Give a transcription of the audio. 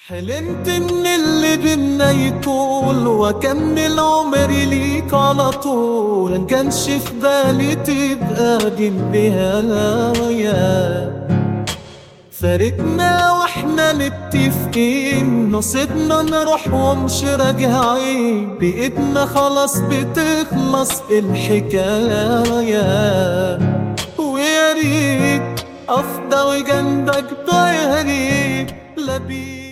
حلمت ان اللي بينا يطول واكمل عمري ليك على طول ان كانش في بالي تبقى دي النهاية فارقنا واحنا متفقين نصيبنا نروح ومش راجعين بإيدنا خلاص بتخلص الحكاية ويا ريت افضل جنبك ده يا ريت لا بيه